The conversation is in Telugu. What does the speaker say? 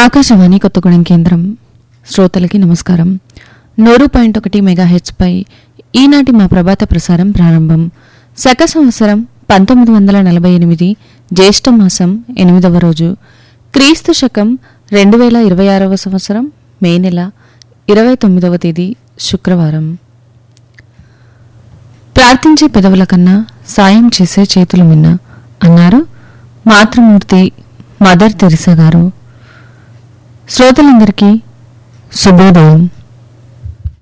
ఆకాశవాణి కొత్తగూడెం కేంద్రం శ్రోతలకి నమస్కారం నూరు పాయింట్ ఒకటి మెగాహెచ్పై ఈనాటి మా ప్రభాత ప్రసారం ప్రారంభం శక సంవత్సరం పంతొమ్మిది వందల నలభై ఎనిమిది జ్యేష్ఠ మాసం ఎనిమిదవ రోజు క్రీస్తు శకం రెండు వేల ఇరవై ఆరవ సంవత్సరం మే నెల ఇరవై తొమ్మిదవ తేదీ శుక్రవారం ప్రార్థించే పెదవుల కన్నా సాయం చేసే చేతులు మిన్న అన్నారు మాతృమూర్తి మదర్ తెరిసా గారు శ్రోతలందరికీ శుభోదయం